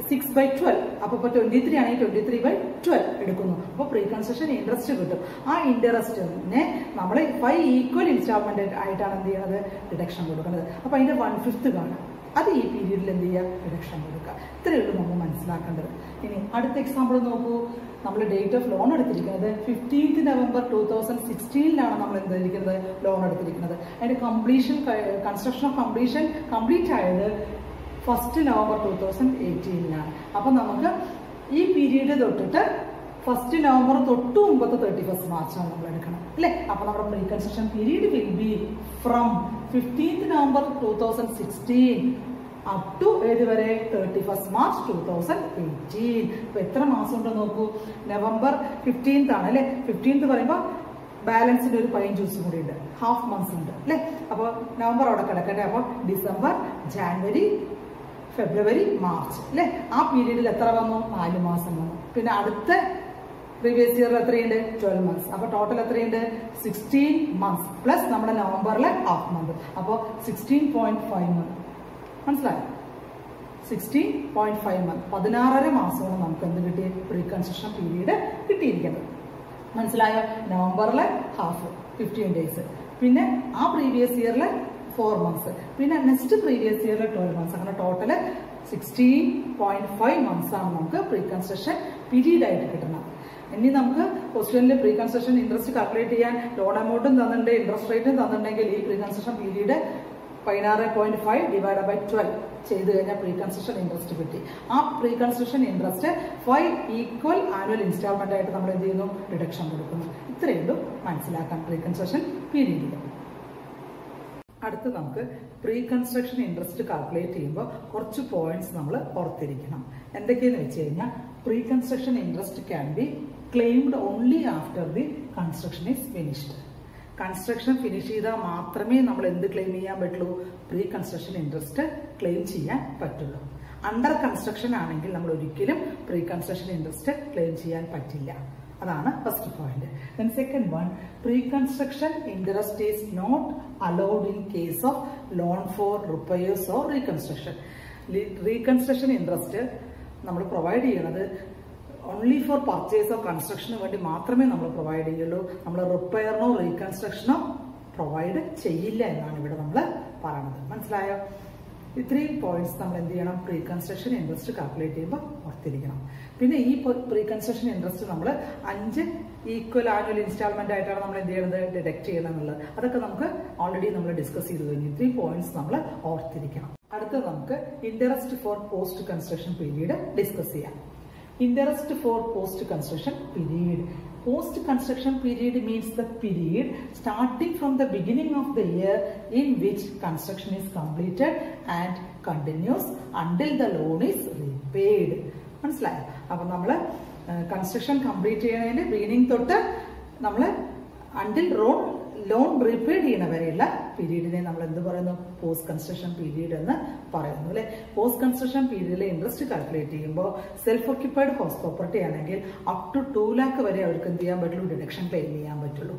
സിക്സ് ബൈ ട്വൽവ് അപ്പൊ ഇപ്പൊ ട്വന്റി ത്രീ ആണെങ്കിൽ ട്വന്റി ത്രീ ബൈ ട്വൽവ് എടുക്കുന്നു അപ്പൊ പ്രീ കൺസ്ട്രക്ഷൻ ഇൻട്രസ്റ്റ് കിട്ടും ആ ഇൻട്രസ്റ്റിനെ നമ്മൾ ഫൈവ് ഈക്വൽ ഇൻസ്റ്റാൾമെന്റ് ആയിട്ടാണ് എന്ത് ചെയ്യുന്നത് ഡിഡക്ഷൻ കൊടുക്കുന്നത് അപ്പൊ അതിന്റെ വൺ ഫിഫ്ത്ത് കാണാം അത് ഈ പീരീഡിൽ എന്ത് ചെയ്യുക ഡിഡക്ഷൻ കൊടുക്കുക ഇത്രയേ ഉള്ളൂ നമ്മൾ മനസ്സിലാക്കേണ്ടത് ഇനി അടുത്ത എക്സാമ്പിൾ നോക്കൂ നമ്മൾ ഡേറ്റ് ഓഫ് ലോൺ എടുത്തിരിക്കുന്നത് ഫിഫ്റ്റീൻത്ത് നവംബർ ടൂ തൗസൻഡ് സിക്സ്റ്റീനിലാണ് നമ്മൾ എന്തിരിക്കുന്നത് ലോൺ എടുത്തിരിക്കുന്നത് അതിന്റെ completion construction of completion complete ആയത് ഫസ്റ്റ് നവംബർ ടൂ തൗസൻഡ് എയ്റ്റീനിലാണ് അപ്പം നമുക്ക് ഈ പീരീഡ് തൊട്ടിട്ട് ഫസ്റ്റ് നവംബർ തൊട്ട് മുമ്പത്തെ തേർട്ടി ഫസ്റ്റ് മാർച്ചാണ് നമ്മൾ എടുക്കണം അല്ലേ അപ്പൊ നമ്മുടെ pre construction period will be from fifteenth November two thousand sixteen up to ഏത് വരെ thirty first March two thousand eighteen അപ്പൊ എത്ര മാസം ഉണ്ട് നോക്കൂ നവംബർ ഫിഫ്റ്റീൻത്ത് ആണ് അല്ലെ ഫിഫ്റ്റീൻത്ത് പറയുമ്പോൾ ബാലൻസിന്റെ ഒരു പതിനഞ്ച് ദിവസം കൂടി ഉണ്ട് ഹാഫ് മന്ത്സ് ഉണ്ട് അല്ലെ അപ്പോൾ നവംബർ അവിടെ കിടക്കട്ടെ അപ്പോൾ ഡിസംബർ ജാനുവരി ഫെബ്രുവരി മാർച്ച് അല്ലെ ആ പീരീഡിൽ എത്ര വന്നു നാല് മാസം വന്നു പിന്നെ അടുത്ത പ്രീവിയസ് ഇയറിൽ എത്രയുണ്ട് ട്വൽവ് മന്ത്സ് അപ്പൊ ടോട്ടൽ എത്രയുണ്ട് സിക്സ്റ്റീൻ മന്ത്സ് പ്ലസ് നമ്മുടെ നവംബറിലെ ഹാഫ് മന്ത് അപ്പോൾ സിക്സ്റ്റീൻ പോയിന്റ് ഫൈവ് മന്ത് മനസ്സിലായോ സിക്സ്റ്റീൻ പോയിന്റ് ഫൈവ് മന്ത് പതിനാറര മാസമാണ് നമുക്ക് എന്ത് കിട്ടിയ പ്രീ കൺസ്ട്രക്ഷൻ പീരീഡ് കിട്ടിയിരിക്കുന്നത് മനസ്സിലായോ നവംബറിലെ ഹാഫ് ഫിഫ്റ്റീൻ ഡേയ്സ് പിന്നെ ആ പ്രീവിയസ് ഇയറിലെ ഫോർ മന്ത്സ് പിന്നെ നെക്സ്റ്റ് പ്രീവിയസ് ഇയറിലെ ട്വൽവ് മന്ത്സ് അങ്ങനെ total sixteen point five months ആണ് നമുക്ക് പ്രീ കൺസ്ട്രക്ഷൻ പീരീഡ് ആയിട്ട് കിട്ടുന്നത് ഇനി നമുക്ക് ക്വസ്റ്റ്യനിൽ പ്രീ കൺസ്ട്രക്ഷൻ ഇൻട്രസ്റ്റ് കാൽക്കുലേറ്റ് ചെയ്യാൻ ലോൺ എമൗണ്ടും തന്നിട്ടുണ്ട് ഇൻട്രസ്റ്റ് റേറ്റും തന്നിട്ടുണ്ടെങ്കിൽ ഈ പ്രീ കൺസ്ട്രക്ഷൻ പീരീഡ് പതിനാറ് point five divide by twelve ചെയ്ത് കഴിഞ്ഞാൽ പ്രീ കൺസ്ട്രക്ഷൻ ഇൻട്രസ്റ്റ് കിട്ടി ആ pre construction interest five equal annual instalment ആയിട്ട് നമ്മൾ എന്ത് ചെയ്യുന്നു റിഡക്ഷൻ കൊടുക്കുന്നു ഇത്രയേ ഉള്ളൂ മനസ്സിലാക്കാൻ പ്രീ കൺസ്ട്രക്ഷൻ പീരീഡിൽ അടുത്ത് നമുക്ക് പ്രീ കൺസ്ട്രക്ഷൻ ഇൻട്രസ്റ്റ് കാൽക്കുലേറ്റ് ചെയ്യുമ്പോൾ കുറച്ച് പോയിന്റ്സ് നമ്മൾ ഓർത്തിരിക്കണം എന്തൊക്കെയെന്ന് വെച്ച് കഴിഞ്ഞാൽ pre construction interest can be claimed only after the construction is finished construction finish ചെയ്താൽ മാത്രമേ നമ്മൾ എന്ത് ക്ലെയിം ചെയ്യാൻ പറ്റുള്ളൂ പ്രീ കൺസ്ട്രക്ഷൻ ഇൻട്രസ്റ്റ് ക്ലെയിം ചെയ്യാൻ പറ്റുള്ളൂ അണ്ടർ കൺസ്ട്രക്ഷൻ ആണെങ്കിൽ നമ്മൾ ഒരിക്കലും പ്രീ കൺസ്ട്രക്ഷൻ ഇൻട്രസ്റ്റ് ക്ലെയിം ചെയ്യാൻ പറ്റില്ല അതാണ് first point then second one pre construction interest is not allowed in case of loan for repairs or reconstruction reconstruction interest നമ്മൾ provide ചെയ്യണത് ഓൺലി ഫോർ പർച്ചേസ് ഓഫ് കൺസ്ട്രക്ഷന് വേണ്ടി മാത്രമേ നമ്മൾ പ്രൊവൈഡ് ചെയ്യുള്ളൂ നമ്മൾ റിപ്പയറിനോ റീകൺസ്ട്രക്ഷനോ പ്രൊവൈഡ് ചെയ്യില്ല എന്നാണ് ഇവിടെ നമ്മൾ പറയുന്നത് മനസ്സിലായോ ഇത്രയും പോയിന്റ്സ് നമ്മൾ എന്ത് ചെയ്യണം പ്രീ കൺസ്ട്രക്ഷൻ ഇൻട്രസ്റ്റ് കാൽക്കുലേറ്റ് ചെയ്യുമ്പോൾ ഓർത്തിരിക്കണം പിന്നെ ഈ പ്രീ കൺസ്ട്രക്ഷൻ ഇൻട്രസ്റ്റ് നമ്മൾ അഞ്ച് ഈക്വൽ ആനുവൽ ഇൻസ്റ്റാൾമെന്റ് ആയിട്ടാണ് നമ്മൾ എന്ത് ചെയ്യുന്നത് ഡിഡക്ട് ചെയ്യണം എന്നുള്ളത് അതൊക്കെ നമുക്ക് ഓൾറെഡി നമ്മൾ ഡിസ്കസ് ചെയ്തു കഴിഞ്ഞു ഇത്രയും പോയിന്റ്സ് നമ്മൾ ഓർത്തിരിക്കണം അടുത്തത് നമുക്ക് interest for post construction period discuss ചെയ്യാം interest for post construction period post construction period means the period starting from the beginning of the year in which construction is completed and continues until the loan is repaid മനസ്സിലായോ അപ്പൊ നമ്മള് construction complete ചെയ്യുന്നതിന്റെ beginning തൊട്ട് നമ്മൾ until Ron loan repaid ചെയ്യണ വരെയുള്ള പീരീഡിനെ നമ്മൾ എന്ത് പറയുന്നു പോസ്റ്റ് കൺസ്ട്രക്ഷൻ പീരീഡ് എന്ന് പറയുന്നു അല്ലെ പോസ്റ്റ് കൺസ്ട്രക്ഷൻ പീരീഡിലെ ഇൻട്രസ്റ്റ് കാൽക്കുലേറ്റ് ചെയ്യുമ്പോൾ സെൽഫ് ഓക്യുപ്പൈഡ് ഹൗസ് പ്രോപ്പർട്ടി ആണെങ്കിൽ അപ് ടു ടു ലാക്ക് വരെ അവർക്ക് എന്ത് ചെയ്യാൻ പറ്റുള്ളൂ ഡിഡക്ഷൻ ക്ലെയിം ചെയ്യാൻ പറ്റുള്ളൂ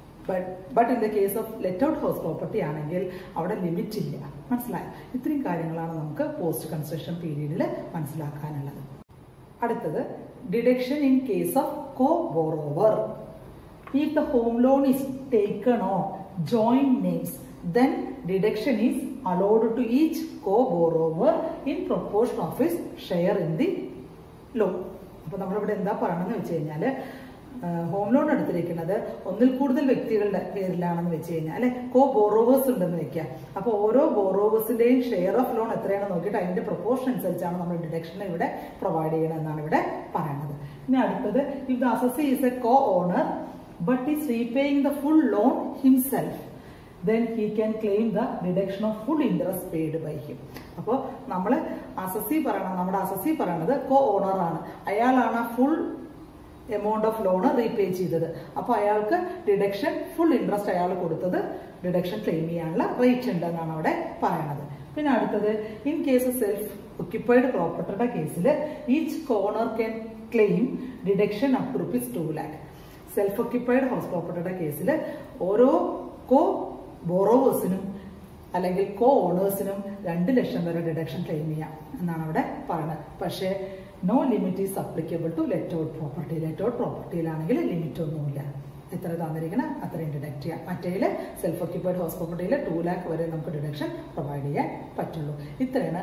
but in the case of let out house property ആണെങ്കിൽ അവിടെ ലിമിറ്റ് ഇല്ല മനസ്സിലായോ ഇത്രയും കാര്യങ്ങളാണ് നമുക്ക് പോസ്റ്റ് കൺസ്ട്രക്ഷൻ പീരീഡിൽ മനസ്സിലാക്കാനുള്ളത് അടുത്തത് deduction in case of co borrower If the home loan is taken on joint names, then deduction is allowed to each co-borrower in proportion of his share in the loan. അപ്പൊ നമ്മളിവിടെ എന്താ പറയണമെന്ന് വെച്ച് കഴിഞ്ഞാല് home loan എടുത്തിരിക്കുന്നത് ഒന്നിൽ കൂടുതൽ വ്യക്തികളുടെ പേരിലാണെന്ന് വെച്ച് കഴിഞ്ഞാൽ അല്ലെ കോ ബോറോവേഴ്സ് ഉണ്ടെന്ന് വെക്കുക അപ്പൊ ഓരോ ബോറോവേഴ്സിന്റെയും ഷെയർ ഓഫ് ലോൺ എത്രയാണെന്ന് നോക്കിയിട്ട് അതിന്റെ പ്രൊപ്പോർഷൻ അനുസരിച്ചാണ് നമ്മൾ ഡിഡക്ഷൻ ഇവിടെ പ്രൊവൈഡ് ചെയ്യണമെന്നാണ് ഇവിടെ പറയുന്നത് ഇനി അടുത്തത് if the assessee is a co owner but is repaying the full loan himself then he can claim the deduction of full interest paid by him അപ്പോൾ നമ്മൾ അസസി പറയണം നമ്മുടെ അസസി പറയണത് കോ ഓണർ ആണ് അയാളാണ് full amount of loan repay ചെയ്തത് അപ്പോൾ അയാൾക്ക് ഡിഡക്ഷൻ ഫുൾ ഇൻട്രസ്റ്റ് അയാൾ കൊടുത്തത് ഡിഡക്ഷൻ ക്ലെയിം ചെയ്യാനുള്ള റേറ്റ് ഉണ്ടെന്നാണ് അവിടെ പറയണത് പിന്നെ അടുത്തത് ഇൻ കേസ് സെൽഫ് ഒക്യുപ്പൈഡ് പ്രോപ്പർട്ടിയുടെ കേസിൽ each co owner can claim deduction up to rupees two lakh self occupied house പ്രോപ്പർട്ടിയുടെ കേസിൽ ഓരോ കോ ബോറോവേഴ്സിനും അല്ലെങ്കിൽ കോ ഓണേഴ്സിനും രണ്ട് ലക്ഷം വരെ ഡിഡക്ഷൻ ക്ലെയിം ചെയ്യാം എന്നാണ് അവിടെ പറയുന്നത് പക്ഷേ no limit is applicable to let out property let out പ്രോപ്പർട്ടിയിലാണെങ്കിൽ ലിമിറ്റ് ഒന്നുമില്ല എത്ര തന്നിരിക്കണം അത്രയും ഡിഡക്ട് ചെയ്യാം മറ്റേതിൽ സെൽഫ് ഓക്യുപ്പൈഡ് ഹൗസ് പ്രോപ്പർട്ടിയിൽ ടു ലാക്ക് വരെ നമുക്ക് ഡിഡക്ഷൻ പ്രൊവൈഡ് ചെയ്യാൻ പറ്റുള്ളൂ ഇത്രയാണ്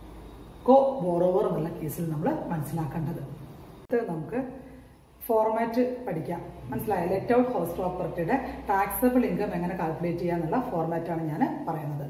കോ ബോറോവർ എന്നുള്ള കേസിൽ നമ്മൾ മനസ്സിലാക്കേണ്ടത് ഇത് നമുക്ക് ഫോർമാറ്റ് പഠിക്കാം മനസ്സിലായോ ലെറ്റ് ഔട്ട് ഹൗസ് പ്രോപ്പർട്ടിയുടെ ടാക്സബിൾ ഇൻകം എങ്ങനെ കാൽക്കുലേറ്റ് ചെയ്യുക എന്നുള്ള ഫോർമാറ്റാണ് ഞാൻ പറയുന്നത്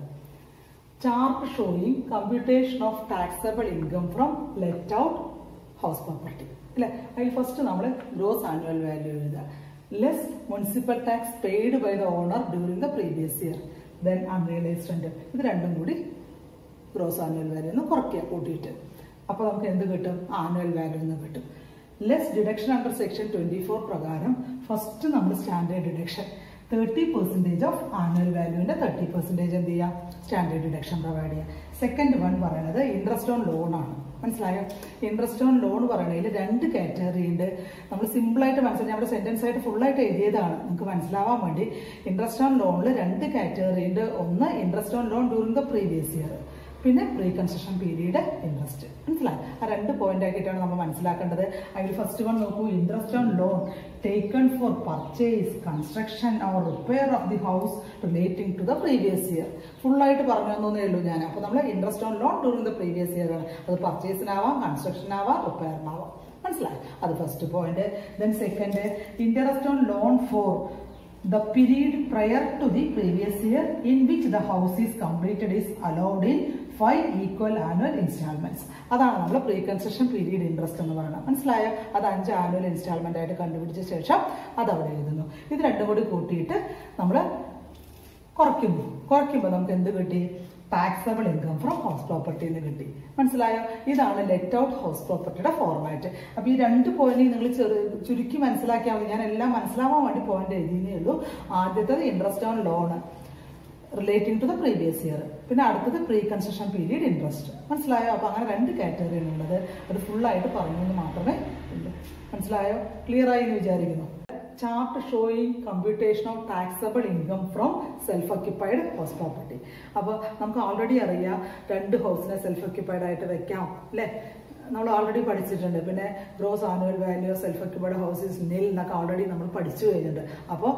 chart showing computation of taxable income from let out house property അല്ലെ അതിൽ ഫസ്റ്റ് നമ്മൾ ഗ്രോസ് ആനുവൽ വാല്യൂ എഴുതുക less municipal tax paid by the owner during the previous year then unrealised rent ഇത് രണ്ടും കൂടി ഗ്രോസ് ആനുവൽ വാല്യൂ എന്ന് കുറയ്ക്കുക കൂട്ടിയിട്ട് അപ്പോൾ നമുക്ക് എന്ത് കിട്ടും ആനുവൽ വാല്യൂ എന്ന് കിട്ടും less deduction under section twenty four പ്രകാരം ഫസ്റ്റ് നമ്മൾ standard deduction thirty percentage of annual വാല്യൂവിന്റെ തേർട്ടി പെർസെൻറ്റേജ് എന്ത് ചെയ്യുക സ്റ്റാൻഡേർഡ് ഡിഡക്ഷൻ പ്രൊവൈഡ് ചെയ്യുക സെക്കൻഡ് വൺ പറയുന്നത് ഇൻട്രസ്റ്റ് ഓൺ ലോൺ ആണ് മനസ്സിലായോ ഇൻട്രസ്റ്റ് ഓൺ ലോൺ പറയണതിൽ രണ്ട് കാറ്റഗറി ഉണ്ട് നമ്മൾ സിമ്പിൾ ആയിട്ട് മനസ്സിലാക്കി നമ്മുടെ സെന്റൻസ് ആയിട്ട് ഫുൾ ആയിട്ട് എഴുതിയതാണ് നിങ്ങൾക്ക് മനസ്സിലാവാൻ വേണ്ടി ഇൻട്രസ്റ്റ് ഓൺ ലോണിൽ രണ്ട് കാറ്റഗറി ഉണ്ട് ഒന്ന് interest on loan during the previous year പിന്നെ പ്രീ കൺസ്ട്രക്ഷൻ പീരീഡ് ഇൻട്രസ്റ്റ് മനസ്സിലായി ആ രണ്ട് പോയിന്റ് ആക്കിയിട്ടാണ് നമ്മൾ മനസ്സിലാക്കേണ്ടത് അതിൽ ഫസ്റ്റ് വൺ നോക്കൂ interest on loan taken for purchase construction or repair of the house relating to the previous year full ആയിട്ട് പറഞ്ഞു തന്നേ ഉള്ളൂ ഞാൻ അപ്പോൾ നമ്മൾ interest on loan during the previous year ആണ് അത് പർച്ചേസിനാവാം കൺസ്ട്രക്ഷനാവാം റിപ്പയറിനാവാം മനസ്സിലായി അത് first point then second interest on loan for the period prior to the previous year in which the house is completed is allowed in five equal annual instalments അതാണ് നമ്മൾ pre construction period interest എന്ന് പറയുന്നത് മനസ്സിലായോ അത് അഞ്ച് annual instalment ആയിട്ട് കണ്ടുപിടിച്ച ശേഷം അത് അവിടെ എഴുതുന്നു ഇത് രണ്ടും കൂടി കൂട്ടിയിട്ട് നമ്മൾ കുറയ്ക്കുന്നു കുറയ്ക്കുമ്പോൾ നമുക്ക് എന്ത് കിട്ടി taxable income from house property എന്ന് കിട്ടി മനസ്സിലായോ ഇതാണ് ലെറ്റ് ഔട്ട് ഹൗസ് പ്രോപ്പർട്ടിയുടെ ഫോർമാറ്റ് അപ്പൊ ഈ രണ്ട് പോയിന്റ് നിങ്ങൾ ചെറു ചുരുക്കി മനസ്സിലാക്കിയാൽ മതി ഞാൻ എല്ലാം മനസ്സിലാവാൻ വേണ്ടി പോയിന്റ് എഴുതിയേ ഉള്ളൂ ആദ്യത്തത് interest on loan relating to the previous year പിന്നെ അടുത്തത് പ്രീ കൺസ്ട്രക്ഷൻ പീരീഡ് ഇൻട്രസ്റ്റ് മനസ്സിലായോ അപ്പൊ അങ്ങനെ രണ്ട് കാറ്റഗറിയാണ് ഉള്ളത് അത് full ആയിട്ട് പറഞ്ഞു എന്ന് മാത്രമേ ഉള്ളൂ മനസ്സിലായോ ക്ലിയർ ആയി എന്ന് വിചാരിക്കുന്നു chart showing computation of taxable income from self occupied house property അപ്പോൾ നമുക്ക് ഓൾറെഡി അറിയാം രണ്ട് ഹൗസിനെ സെൽഫ് ഒക്യുപ്പൈഡ് ആയിട്ട് വെക്കാം അല്ലേ നമ്മൾ ഓൾറെഡി പഠിച്ചിട്ടുണ്ട് പിന്നെ gross annual value self occupied houses nil എന്നൊക്കെ ഓൾറെഡി നമ്മൾ പഠിച്ചു കഴിഞ്ഞിട്ടുണ്ട് അപ്പോൾ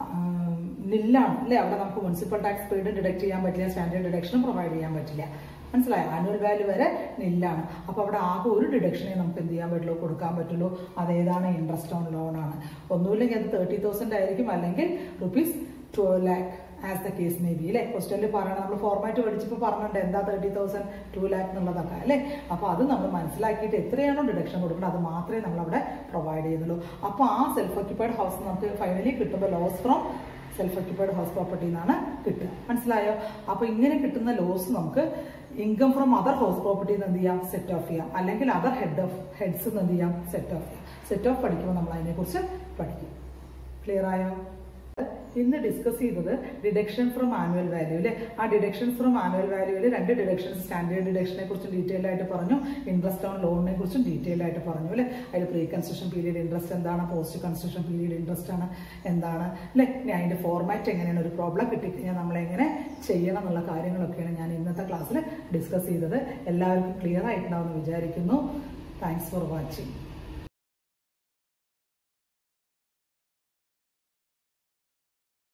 നില്ലാണ് അല്ലേ അവിടെ നമുക്ക് മുനിസിപ്പൽ ടാക്സ് പെയ്ഡ് ഡിഡക്ട് ചെയ്യാൻ പറ്റില്ല സ്റ്റാൻഡേർഡ് ഡിഡക്ഷനും പ്രൊവൈഡ് ചെയ്യാൻ പറ്റില്ല മനസ്സിലായോ ആനുവൽ വാല്യൂ വരെ നില്ലാണ് അപ്പോൾ അവിടെ ആകെ ഒരു ഡിഡക്ഷനെ നമുക്ക് എന്ത് ചെയ്യാൻ പറ്റുള്ളൂ കൊടുക്കാൻ പറ്റുള്ളൂ അതേതാണ് ഇൻട്രസ്റ്റ് ഓൺ ലോൺ ആണ് ഒന്നുമില്ലെങ്കിൽ അത് തേർട്ടി തൗസൻഡ് ആയിരിക്കും അല്ലെങ്കിൽ rupees twelve lakh as the case may be അല്ലേ ക്വസ്റ്റനിൽ പറയണം നമ്മൾ ഫോർമാറ്റ് പഠിച്ചപ്പോൾ പറഞ്ഞിട്ടുണ്ട് എന്താ തേർട്ടി തൗസൻഡ് ടു ലാക്ക് എന്നുള്ളതൊക്കെ അല്ലേ അപ്പോൾ അത് നമ്മൾ മനസ്സിലാക്കിയിട്ട് എത്രയാണോ ഡിഡക്ഷൻ കൊടുക്കുന്നത് അത് മാത്രമേ നമ്മൾ അവിടെ പ്രൊവൈഡ് ചെയ്യുന്നുള്ളൂ അപ്പോൾ ആ സെൽഫ് ഒക്യുപ്പൈഡ് ഹൗസ് നമുക്ക് ഫൈനലി കിട്ടുമ്പോൾ loss from self occupied house property എന്നാണ് കിട്ടുക മനസ്സിലായോ അപ്പോൾ ഇങ്ങനെ കിട്ടുന്ന ലോസ് നമുക്ക് income from other house property എന്ത് ചെയ്യാം സെറ്റ് ഓഫ് ചെയ്യാം അല്ലെങ്കിൽ അതർ ഹെഡ് ഓഫ് ഹെഡ്സ് എന്ത് ചെയ്യാം സെറ്റ് ഓഫ് ചെയ്യാം സെറ്റ് ഓഫ് പഠിക്കുമ്പോൾ നമ്മൾ അതിനെക്കുറിച്ച് പഠിക്കും ക്ലിയർ ആയോ ഇന്ന് ഡിസ്കസ് ചെയ്തത് ഡിഡക്ഷൻ ഫ്രം ആനുവൽ വാല്യൂ അല്ലെ ആ ഡിഡക്ഷൻ ഫ്രം ആനുവൽ വാല്യൂവിൽ രണ്ട് ഡിഡക്ഷൻസ് സ്റ്റാൻഡേർഡ് ഡിഡക്ഷനെ കുറിച്ചും ഡീറ്റെയിൽ ആയിട്ട് പറഞ്ഞു ഇൻട്രസ്റ്റ് ഓൺ ലോണിനെ കുറിച്ചും ഡീറ്റെയിൽ ആയിട്ട് പറഞ്ഞു അല്ലെ അതിൽ പ്രീ കൺസ്ട്രക്ഷൻ പീരീഡ് ഇൻട്രസ്റ്റ് എന്താണ് പോസ്റ്റ് കൺസ്ട്രക്ഷൻ പീരീഡ് ഇൻട്രസ്റ്റ് ആണ് എന്താണ് അല്ലെ ഇനി അതിന്റെ ഫോർമാറ്റ് എങ്ങനെയാണ് ഒരു പ്രോബ്ലം കിട്ടിക്കഴിഞ്ഞാൽ നമ്മൾ എങ്ങനെ ചെയ്യണം എന്നുള്ള കാര്യങ്ങളൊക്കെയാണ് ഞാൻ ഇന്നത്തെ ക്ലാസ്സിൽ ഡിസ്കസ് ചെയ്തത് എല്ലാവർക്കും ക്ലിയർ ആയിട്ടുണ്ടാവും എന്ന് വിചാരിക്കുന്നു താങ്ക്സ് ഫോർ വാച്ചിങ്